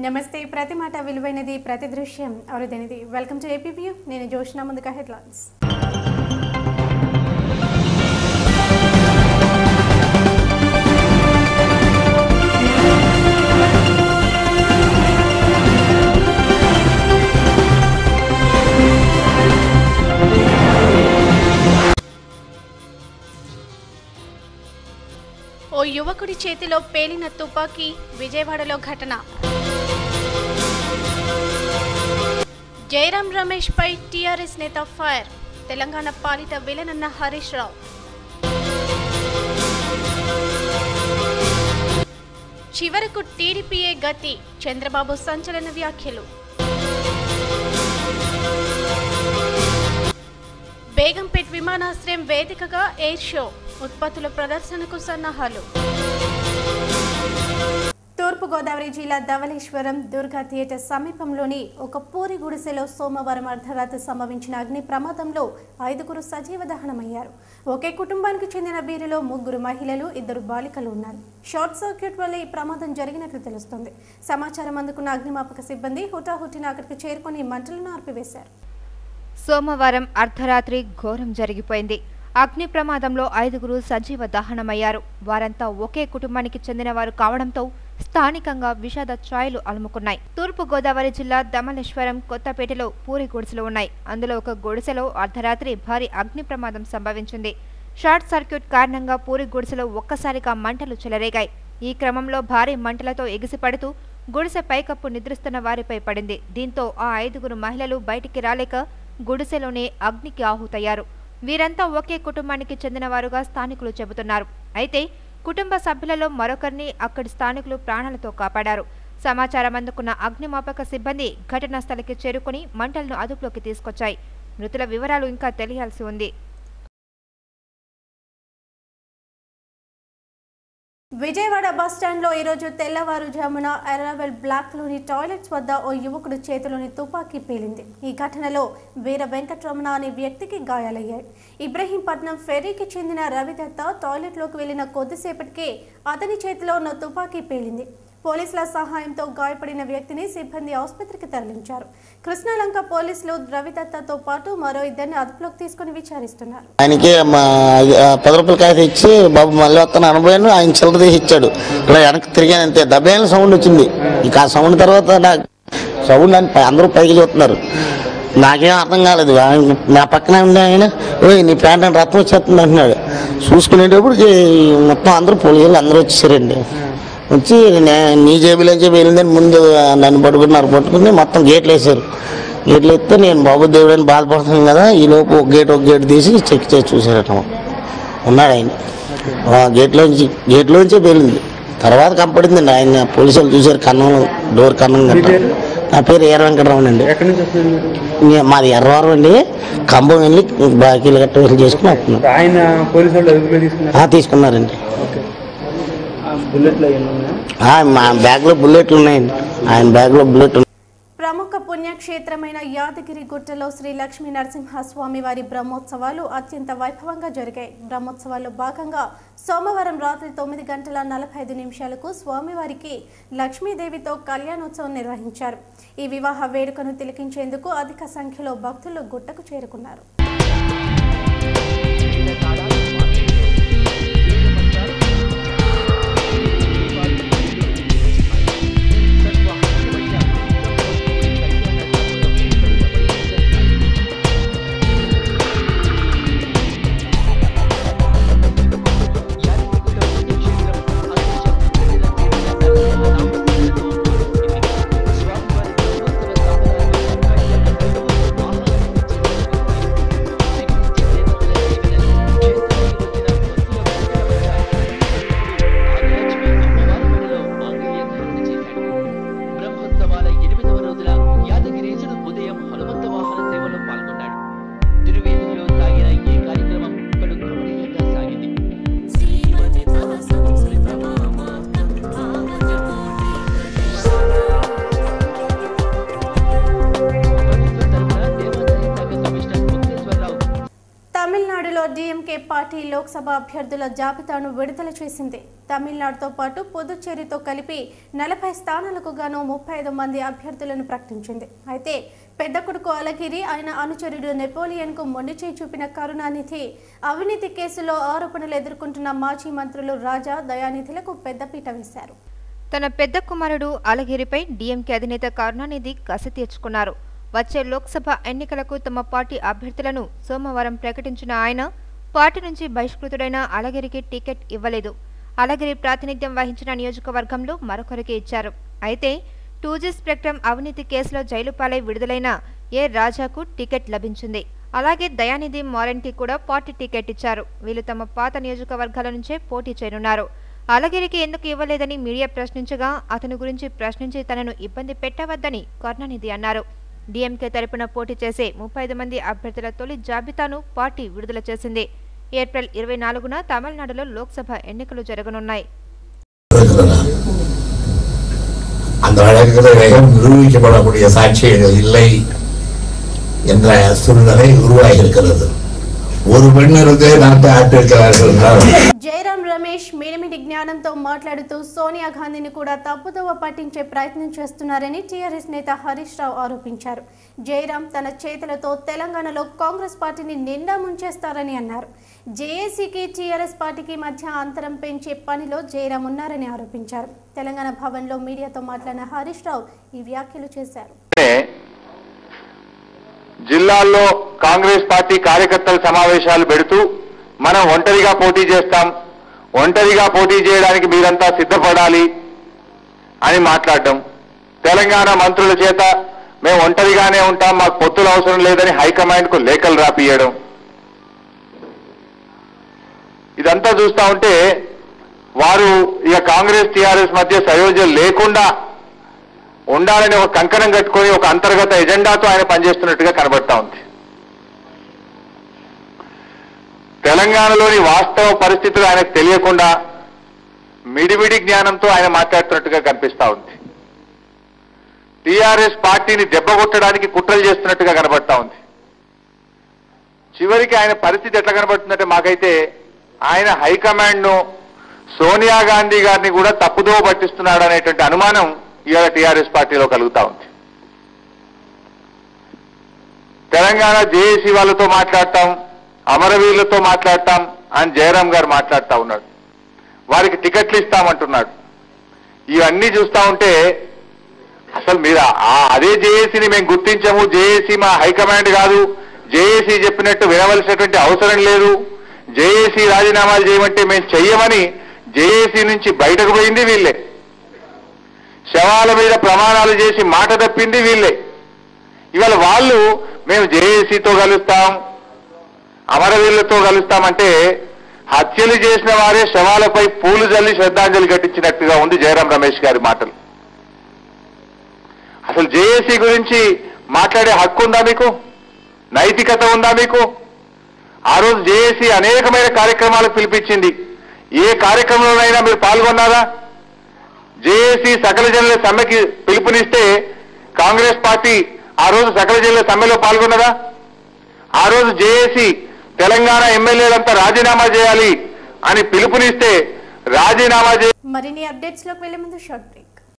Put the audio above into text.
నమస్తే ప్రతి మాట విలువైనది ప్రతి దృశ్యం అరుదైనది వెల్కమ్ టు ఏపీ వ్యూ నేను జోష్నా ముందుగా హెడ్లైన్స్ ఓ యువకుడి చేతిలో పేలిన తుపాకీ విజయవాడలో ఘటన జయరాం రమేష్ పై టీఆర్ఎస్ నేత ఫైర్ తెలంగాణ పాలిట విలనన్న హరీష్ రావు చివరకు టీడీపీఏ గతి చంద్రబాబు సంచలన వ్యాఖ్యలు బేగంపేట్ విమానాశ్రయం వేదికగా ఎయిర్ షో ఉత్పత్తుల ప్రదర్శనకు సన్నాహాలు తూర్పుగోదావరి జిల్లా ధవళేశ్వరం దుర్గా థియేటర్ సమీపంలోని ఒక పూరి గుడిసెలో సోమవారం అర్ధరాత్రి సంభవించిన అగ్ని ప్రమాదంలో ఐదుగురు సజీవ దహనమయ్యారు ఒకే కుటుంబానికి చెందిన వీరిలో ముగ్గురు మహిళలు ఇద్దరు బాలికలు ఉన్నారు షార్ట్ సర్క్యూట్ వల్ల ఈ ప్రమాదం జరిగినట్లు తెలుస్తోంది సమాచారం అందుకున్న అగ్నిమాపక సిబ్బంది హుటాహుటిన అక్కడికి చేరుకుని మంటలను ఆర్పివేశారు సోమవారం అర్ధరాత్రి ఘోరం జరిగిపోయింది అగ్ని ప్రమాదంలో ఐదుగురు సజీవ దహనమయ్యారు వారంతా ఒకే కుటుంబానికి చెందినవారు కావడంతో స్థానికంగా విషాద ఛాయలు అలుముకున్నాయి తూర్పు గోదావరి జిల్లా దమలేశ్వరం కొత్తపేటలో పూరి గుడిసెలు ఉన్నాయి అందులో ఒక గుడిసెలో అర్ధరాత్రి భారీ అగ్ని ప్రమాదం సంభవించింది షార్ట్ సర్క్యూట్ కారణంగా పూరి గుడిసెలో ఒక్కసారిగా మంటలు చెలరేగాయి ఈ క్రమంలో భారీ మంటలతో ఎగిసిపడుతూ గుడిసె పైకప్పు నిద్రిస్తున్న వారిపై పడింది దీంతో ఆ ఐదుగురు మహిళలు బయటికి రాలేక గుడిసెలోనే అగ్నికి ఆహుతయ్యారు వీరంతా ఒకే కుటుంబానికి చెందినవారుగా స్థానికులు చెబుతున్నారు అయితే కుటుంబ సభ్యులలో మరొకరిని అక్కడి స్థానికులు ప్రాణాలతో కాపాడారు సమాచారం అందుకున్న అగ్నిమాపక సిబ్బంది ఘటనా స్థలికి చేరుకుని మంటలను అదుపులోకి తీసుకొచ్చాయి మృతుల వివరాలు ఇంకా తెలియాల్సి ఉంది విజయవాడ బస్టాండ్లో ఈరోజు తెల్లవారుజామున అరావెల్ బ్లాక్లోని టాయిలెట్స్ వద్ద ఓ యువకుడు చేతిలోని తుపాకీ పేలింది ఈ ఘటనలో వీర వెంకటరమణ అనే వ్యక్తికి గాయాలయ్యాయి ఇబ్రహీంపట్నం ఫెర్రీకి చెందిన రవిదత్త టాయిలెట్లోకి వెళ్లిన కొద్దిసేపటికే అతని చేతిలో ఉన్న తుపాకీ పేలింది పోలీసుల సహాయంతో గాయపడిన వ్యక్తిని సిబ్బంది ఆసుపత్రికి తరలించారు కృష్ణలంక పోలీసులు రవిదత్తతో పాటు మరో ఇద్దరిని అదుపులోకి తీసుకుని విచారిస్తున్నారు ఆయనకి మా ఆ పది రూపాయల కాయ ఇచ్చి బాబు మళ్ళీ వస్తాను అనబోయాను ఆయన చిల్లర తీసి ఇచ్చాడు ఇలా వెనక్కి తిరిగాను అంతే దెబ్బైన సౌండ్ వచ్చింది ఇక ఆ సౌండ్ తర్వాత నాకు సౌండ్ అని పై- అందరూ పైకి చూస్తున్నారు నాకేం అర్థం కాలేదు ఆయన- నా పక్కన ఉండే ఆయన ఓయ్ నీ ప్యాంట్ అని రక్తం వచ్చేస్తుంది అంటున్నాడు చూసుకునేటప్పటికి మొత్తం అందరూ పోలీసులు అందరూ వచ్చేసారండి వచ్చి నే- నీ జేబులోంచి వెళ్ళిందని ముందు నన్ను పట్టుకున్నారు పట్టుకుని మొత్తం గేట్లు వేసారు గేట్లు ఎత్తే నేను బాబు దేవుడు అని బాధపడుతున్నాను కదా ఈ లోపు ఒక గేట్ ఒక గేట్ తీసి చెక్ చేసి చూసారట ఉన్నాడు ఆయన ఆ గేట్లోంచి గేట్లోంచే పేలింది తర్వాత కంపడిందండి ఆయన పోలీసులు చూశారు కన్నం డోర్ కన్నం గట్ట నా పేరు ఏర వెంకటరామన్ అండి ఎక్కడి నుంచి వస్తుంది నే- మాది ఎర్రవరం అండి కంబం వెళ్ళి బాకీలు గట్ట వెళ్ళి చేసుకుని వస్తున్నాం ఆయన పోలీసు వాళ్ళు అదుపులో తీసుకున్నారు ఆ, తీసుకున్నారండి ఓకే బుల్లెట్లు అయ్యి ఉన్నాయా ఆ, మా బ్యాగ్లో బుల్లెట్లు ఉన్నాయండి ఆయన బ్యాగ్లో బుల్లెట్ ఉంది. ప్రముఖ పుణ్యక్షేత్రమైన యాదగిరి గుట్టలో శ్రీ లక్ష్మీ నరసింహస్వామి వారి బ్రహ్మోత్సవాలు అత్యంత వైభవంగా జరిగాయి బ్రహ్మోత్సవాల్లో భాగంగా సోమవారం రాత్రి తొమ్మిది గంటల నలభై ఐదు నిమిషాలకు స్వామివారికి లక్ష్మీదేవితో కళ్యాణోత్సవం నిర్వహించారు ఈ వివాహ వేడుకను తిలకించేందుకు అధిక సంఖ్యలో భక్తులు గుట్టకు చేరుకున్నారు స్వామివారి పార్టీ లోక్సభ అభ్యర్థుల జాబితాను విడుదల చేసింది తమిళనాడుతో పాటు పుదుచ్చేరితో కలిపి నలభై స్థానాలకు గాను ముప్పై ఐదు మంది అభ్యర్థులను ప్రకటించింది అయితే పెద్ద కొడుకు అలగిరి ఆయన అనుచరుడు నెపోలియన్కు మొండి చేయి చూపిన కరుణానిధి అవినీతి కేసులో ఆరోపణలు ఎదుర్కొంటున్న మాజీ మంత్రులు రాజా దయానిధిలకు పెద్దపీట వేశారు తన పెద్ద కుమారుడు అలగిరిపై డీఎంకే అధినేత కరుణానిధి కసి తీర్చుకున్నారు వచ్చే లోక్సభ ఎన్నికలకు తమ పార్టీ అభ్యర్థులను సోమవారం ప్రకటించిన ఆయన పార్టీ నుంచి బహిష్కృతుడైన అలగిరికి టికెట్ ఇవ్వలేదు అలగిరి ప్రాతినిధ్యం వహించిన నియోజకవర్గంలో మరొకరికి ఇచ్చారు అయితే టూ జీ స్పెక్ట్రమ్ అవినీతి కేసులో జైలు పాలై విడుదలైన ఏ రాజాకు టికెట్ లభించింది అలాగే దయానిధి మారెన్కి కూడా పార్టీ టికెట్ ఇచ్చారు వీళ్ళు తమ పాత నియోజకవర్గాల నుంచే పోటీ చేయనున్నారు అలగిరికి ఎందుకు ఇవ్వలేదని మీడియా ప్రశ్నించగా అతని గురించి ప్రశ్నించి తనను ఇబ్బంది పెట్టవద్దని కరుణానిధి అన్నారు డీఎంకే తరపున పోటీ చేసే ముప్పై ఐదు మంది అభ్యర్థుల తొలి జాబితాను పార్టీ విడుదల చేసింది ఏప్రిల్ ఇరవై నాలుగున తమిళనాడులో లోక్సభ ఎన్నికలు జరగనున్నాయి இருக்கிறதா அந்த வழக்குகளில் நிரூபிக்கப்படக்கூடிய சாட்சியங்கள் இல்லை என்ற சூழ்நிலை உருவாகி இருக்கிறது ஒரு பெண்ணிற்கு நாட்டை ஆட்டிருக்கிறார்கள் என்றால் జయరాం రమేష్ మిడిమిడి జ్ఞానంతో మాట్లాడుతూ సోనియా గాంధీని కూడా తప్పుదోవ పట్టించే ప్రయత్నం చేస్తున్నారని టీఆర్ఎస్ నేత హరీష్ రావు ఆరోపించారు జయరాం తన చేతులతో తెలంగాణలో కాంగ్రెస్ పార్టీని నిండా ముంచేస్తారని అన్నారు జేఏసీకి టీఆర్ఎస్ పార్టీకి మధ్య అంతరం పెంచే పనిలో జయరాం ఉన్నారని ఆరోపించారు తెలంగాణ భవన్లో మీడియాతో మాట్లాడిన హరీష్ రావు ఈ వ్యాఖ్యలు చేశారు జిల్లాల్లో కాంగ్రెస్ పార్టీ కార్యకర్తల సమావేశాలు పెడుతూ మనం ఒంటరిగా పోటీ చేస్తాం ఒంటరిగా పోటీ చేయడానికి మీరంతా సిద్ధపడాలి అని మాట్లాడడం తెలంగాణ మంత్రుల చేత మేము ఒంటరిగానే ఉంటాం మాకు పొత్తులు అవసరం లేదని హైకమాండ్కు లేఖలు రాపియడం ఇదంతా చూస్తా ఉంటే వారు ఇక కాంగ్రెస్ టీఆర్ఎస్ మధ్య సయోధ్యం లేకుండా ఉండాలని ఒక కంకణం కట్టుకొని ఒక అంతర్గత ఎజెండాతో ఆయన పనిచేస్తున్నట్టుగా కనబడతా ఉంది తెలంగాణలోని వాస్తవ పరిస్థితులు ఆయనకు తెలియకుండా మిడిమిడి జ్ఞానంతో ఆయన మాట్లాడుతున్నట్టుగా కనిపిస్తా ఉంది టీఆర్ఎస్ పార్టీని దెబ్బకొట్టడానికి కుట్రలు చేస్తున్నట్టుగా కనబడతా ఉంది చివరికి ఆయన పరిస్థితి ఎట్లా కనబడుతుందంటే మాకైతే ఆయన హైకమాండ్ ను సోనియా గాంధీ గారిని కూడా తప్పుదో పట్టిస్తున్నాడు అనేటువంటి అనుమానం ఇవాళ టీఆర్ఎస్ పార్టీలో కలుగుతా ఉంది తెలంగాణ జేఏసీ వాళ్ళతో మాట్లాడతాం అమరవీరులతో మాట్లాడతాం అని జయరాం గారు మాట్లాడుతా ఉన్నాడు వారికి టికెట్లు ఇస్తామంటున్నాడు ఇవన్నీ చూస్తా ఉంటే అసలు మీరు ఆ- అదే జేఏసీని మేము గుర్తించము జేఏసీ మా హైకమాండ్ కాదు జేఏసీ చెప్పినట్టు వినవలసినటువంటి అవసరం లేదు జేఏసీ రాజీనామాలు చేయమంటే మేము చెయ్యమని జేఏసీ నుంచి బయటకు పోయింది వీళ్ళే శవాల మీద ప్రమాణాలు చేసి మాట తప్పింది వీళ్ళే ఇవాళ వాళ్ళు మేము జేఏసీతో కలుస్తాం అమరవీరులతో కలుస్తామంటే హత్యలు చేసిన వారే శవాలపై పూలు జల్లి శ్రద్ధాంజలి ఘటించినట్టుగా ఉంది జయరాం రమేష్ గారి మాటలు అసలు జేఏసీ గురించి మాట్లాడే హక్కు ఉందా మీకు నైతికత ఉందా మీకు ఆ రోజు జేఏసీ అనేకమైన కార్యక్రమాలు పిలిపించింది ఏ కార్యక్రమంలోనైనా మీరు పాల్గొన్నారా జేఏసీ సకల జనుల సమ్మెకి పిలుపునిస్తే కాంగ్రెస్ పార్టీ ఆ రోజు సకల జనుల సమ్మెలో పాల్గొన్నదా ఆ రోజు జేఏసీ తెలంగాణ ఎమ్మెల్యేలంతా రాజీనామా చేయాలి అని పిలుపునిస్తే రాజీనామా చే మరిన్ని అప్డేట్స్లోకి వెళ్లే ముందు షార్ట్ బ్రేక్